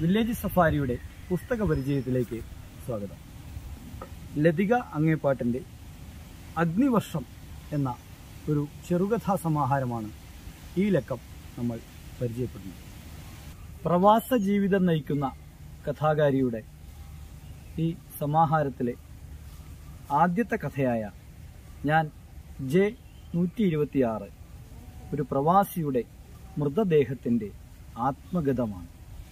village സഫാരിയുടെ പുസ്തക പരിചയത്തിലേക്ക് സ്വാഗതം ലതിക അങ്ങേപ്പാട്ടിൻ്റെ അഗ്നിവർഷം എന്ന ഒരു ചെറുകഥാ സമാഹാരമാണ് ഈ ലക്കം നമ്മൾ പരിചയപ്പെടുന്നത് പ്രവാസ ജീവിതം നയിക്കുന്ന കഥാകാരിയുടെ ഈ സമാഹാരത്തിലെ ആദ്യത്തെ കഥയായ ഞാൻ ജെ നൂറ്റി ഇരുപത്തിയാറ് ഒരു പ്രവാസിയുടെ മൃതദേഹത്തിൻ്റെ ആത്മഗതമാണ്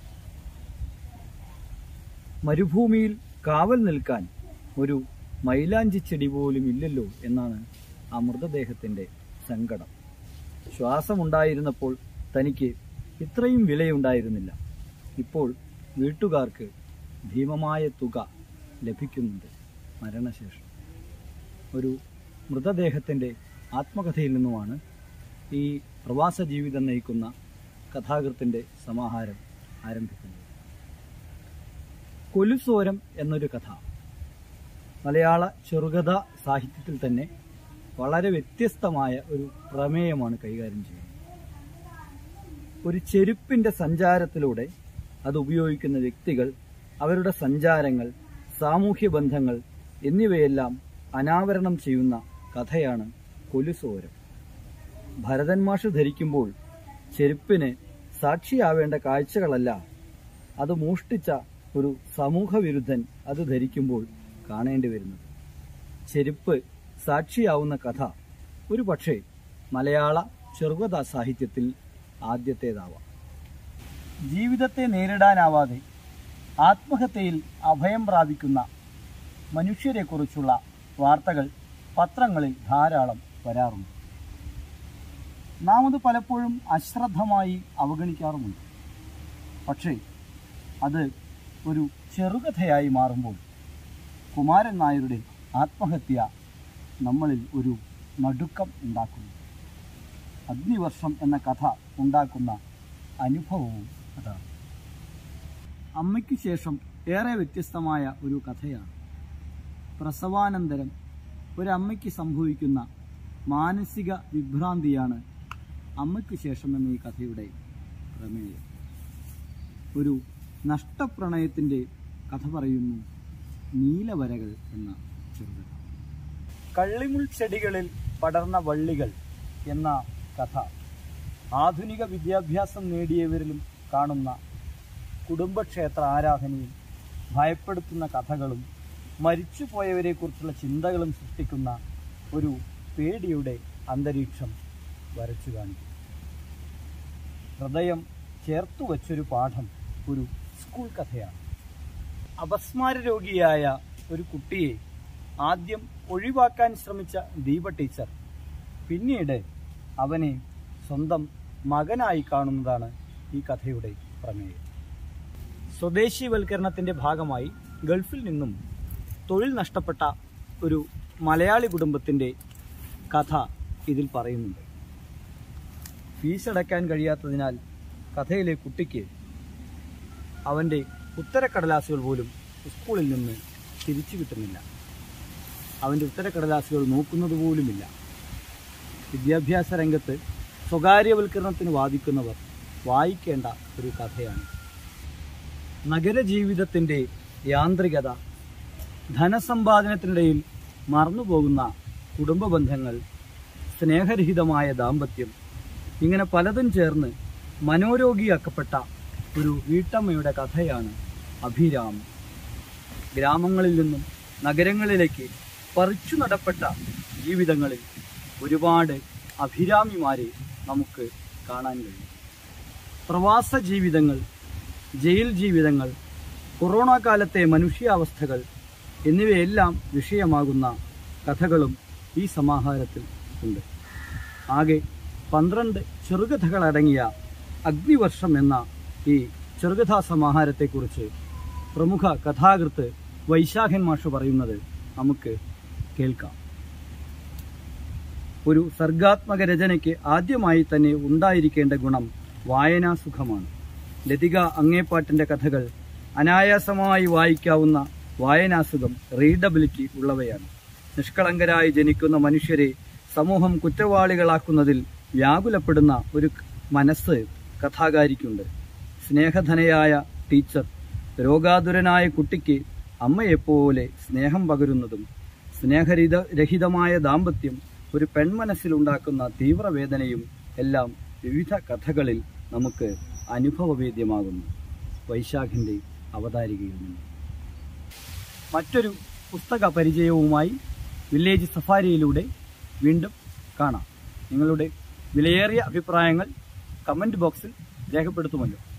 മരുഭൂമിയിൽ കാവൽ നിൽക്കാൻ ഒരു മൈലാഞ്ചി ചെടി പോലും ഇല്ലല്ലോ എന്നാണ് ആ മൃതദേഹത്തിൻ്റെ സങ്കടം ശ്വാസമുണ്ടായിരുന്നപ്പോൾ തനിക്ക് ഇത്രയും വിലയുണ്ടായിരുന്നില്ല ഇപ്പോൾ വീട്ടുകാർക്ക് ഭീമമായ തുക ലഭിക്കുന്നുണ്ട് മരണശേഷം ഒരു മൃതദേഹത്തിൻ്റെ ആത്മകഥയിൽ നിന്നുമാണ് ഈ പ്രവാസ ജീവിതം നയിക്കുന്ന കഥാകൃത്തിൻ്റെ സമാഹാരം ആരംഭിക്കുന്നത് കൊലുസോരം എന്നൊരു കഥ മലയാള ചെറുകഥ സാഹിത്യത്തിൽ തന്നെ വളരെ വ്യത്യസ്തമായ ഒരു പ്രമേയമാണ് കൈകാര്യം ചെയ്യുന്നത് ഒരു ചെരുപ്പിന്റെ സഞ്ചാരത്തിലൂടെ അത് ഉപയോഗിക്കുന്ന വ്യക്തികൾ അവരുടെ സഞ്ചാരങ്ങൾ സാമൂഹ്യ ബന്ധങ്ങൾ എന്നിവയെല്ലാം അനാവരണം ചെയ്യുന്ന കഥയാണ് കൊലുസോരം ഭരതൻ മാഷ് ധരിക്കുമ്പോൾ ചെരുപ്പിന് സാക്ഷിയാവേണ്ട കാഴ്ചകളല്ല അത് മോഷ്ടിച്ച ഒരു സമൂഹ വിരുദ്ധൻ അത് ധരിക്കുമ്പോൾ കാണേണ്ടി വരുന്നത് ചെരുപ്പ് സാക്ഷിയാവുന്ന കഥ ഒരു പക്ഷേ മലയാള ചെറുകഥാ സാഹിത്യത്തിൽ ആദ്യത്തേതാവാം ജീവിതത്തെ നേരിടാനാവാതെ ആത്മഹത്യയിൽ അഭയം പ്രാപിക്കുന്ന മനുഷ്യരെക്കുറിച്ചുള്ള വാർത്തകൾ പത്രങ്ങളിൽ ധാരാളം വരാറുണ്ട് നാം അത് പലപ്പോഴും അശ്രദ്ധമായി അവഗണിക്കാറുമുണ്ട് പക്ഷേ അത് ഒരു ചെറുകഥയായി മാറുമ്പോൾ കുമാരൻ നായരുടെ ആത്മഹത്യ നമ്മളിൽ ഒരു നടുക്കം ഉണ്ടാക്കുന്നു അഗ്നിവർഷം എന്ന കഥ ഉണ്ടാക്കുന്ന അനുഭവവും അതാണ് അമ്മയ്ക്ക് ശേഷം ഏറെ വ്യത്യസ്തമായ ഒരു കഥയാണ് പ്രസവാനന്തരം ഒരമ്മയ്ക്ക് സംഭവിക്കുന്ന മാനസിക വിഭ്രാന്തിയാണ് അമ്മയ്ക്ക് ശേഷം എന്ന ഈ കഥയുടെ പ്രമേയം ഒരു നഷ്ടപ്രണയത്തിൻ്റെ കഥ പറയുന്നു നീലവരകൾ എന്ന ചെറുകഥ കള്ളിമുൾ ചെടികളിൽ പടർന്ന വള്ളികൾ എന്ന കഥ ആധുനിക വിദ്യാഭ്യാസം നേടിയവരിലും കാണുന്ന കുടുംബക്ഷേത്ര ആരാധനയും ഭയപ്പെടുത്തുന്ന കഥകളും മരിച്ചുപോയവരെക്കുറിച്ചുള്ള ചിന്തകളും സൃഷ്ടിക്കുന്ന ഒരു പേടിയുടെ അന്തരീക്ഷം വരച്ചു കാണിക്കും ഹൃദയം ചേർത്തു വച്ചൊരു പാഠം ഒരു സ്കൂൾ കഥയാണ് അപസ്മാര രോഗിയായ ഒരു കുട്ടിയെ ആദ്യം ഒഴിവാക്കാൻ ശ്രമിച്ച ദീപ ടീച്ചർ പിന്നീട് അവനെ സ്വന്തം മകനായി കാണുന്നതാണ് ഈ കഥയുടെ പ്രമേയം സ്വദേശീവൽക്കരണത്തിന്റെ ഭാഗമായി ഗൾഫിൽ നിന്നും തൊഴിൽ നഷ്ടപ്പെട്ട ഒരു മലയാളി കുടുംബത്തിന്റെ കഥ ഇതിൽ പറയുന്നുണ്ട് ഫീസ് അടയ്ക്കാൻ കഴിയാത്തതിനാൽ കഥയിലെ കുട്ടിക്ക് അവൻ്റെ ഉത്തരക്കടലാസുകൾ പോലും സ്കൂളിൽ നിന്ന് തിരിച്ചു കിട്ടുന്നില്ല അവൻ്റെ ഉത്തരക്കടലാസുകൾ നോക്കുന്നത് പോലുമില്ല വിദ്യാഭ്യാസ രംഗത്ത് സ്വകാര്യവൽക്കരണത്തിന് വാദിക്കുന്നവർ വായിക്കേണ്ട ഒരു കഥയാണ് നഗരജീവിതത്തിൻ്റെ യാന്ത്രികത ധനസമ്പാദനത്തിനിടയിൽ മറന്നുപോകുന്ന കുടുംബ ബന്ധങ്ങൾ സ്നേഹരഹിതമായ ദാമ്പത്യം ഇങ്ങനെ പലതും ചേർന്ന് മനോരോഗിയാക്കപ്പെട്ട ഒരു വീട്ടമ്മയുടെ കഥയാണ് അഭിരാമം ഗ്രാമങ്ങളിൽ നിന്നും നഗരങ്ങളിലേക്ക് പറിച്ചു നടപ്പെട്ട ജീവിതങ്ങളിൽ ഒരുപാട് അഭിരാമിമാരെ നമുക്ക് കാണാൻ കഴിയും പ്രവാസ ജീവിതങ്ങൾ ജയിൽ ജീവിതങ്ങൾ കൊറോണ കാലത്തെ മനുഷ്യാവസ്ഥകൾ എന്നിവയെല്ലാം വിഷയമാകുന്ന കഥകളും ഈ സമാഹാരത്തിൽ ഉണ്ട് ആകെ പന്ത്രണ്ട് ചെറുകഥകളടങ്ങിയ അഗ്നിവർഷം എന്ന ഈ ചെറുകഥാ സമാഹാരത്തെക്കുറിച്ച് പ്രമുഖ കഥാകൃത്ത് വൈശാഖൻ മാഷ് പറയുന്നത് നമുക്ക് കേൾക്കാം ഒരു സർഗാത്മക രചനയ്ക്ക് ആദ്യമായി തന്നെ ഉണ്ടായിരിക്കേണ്ട ഗുണം വായനാസുഖമാണ് ലതിക അങ്ങേപ്പാട്ടിന്റെ കഥകൾ അനായാസമായി വായിക്കാവുന്ന വായനാസുഖം റീഡബിലിറ്റി ഉള്ളവയാണ് നിഷ്കളങ്കരായി ജനിക്കുന്ന മനുഷ്യരെ സമൂഹം കുറ്റവാളികളാക്കുന്നതിൽ വ്യാകുലപ്പെടുന്ന ഒരു മനസ്സ് കഥാകാരിക്കുണ്ട് സ്നേഹധനയായ ടീച്ചർ രോഗാതുരനായ കുട്ടിക്ക് അമ്മയെപ്പോലെ സ്നേഹം പകരുന്നതും സ്നേഹരഹിത രഹിതമായ ദാമ്പത്യം ഒരു പെൺമനസ്സിലുണ്ടാക്കുന്ന തീവ്രവേദനയും എല്ലാം വിവിധ കഥകളിൽ നമുക്ക് അനുഭവവേദ്യമാകുന്നു വൈശാഖിൻ്റെ അവതാരികയിൽ നിന്ന് മറ്റൊരു പുസ്തക പരിചയവുമായി വില്ലേജ് സഫാരിയിലൂടെ വീണ്ടും കാണാം നിങ്ങളുടെ വിലയേറിയ അഭിപ്രായങ്ങൾ കമൻറ്റ് ബോക്സിൽ രേഖപ്പെടുത്തുമല്ലോ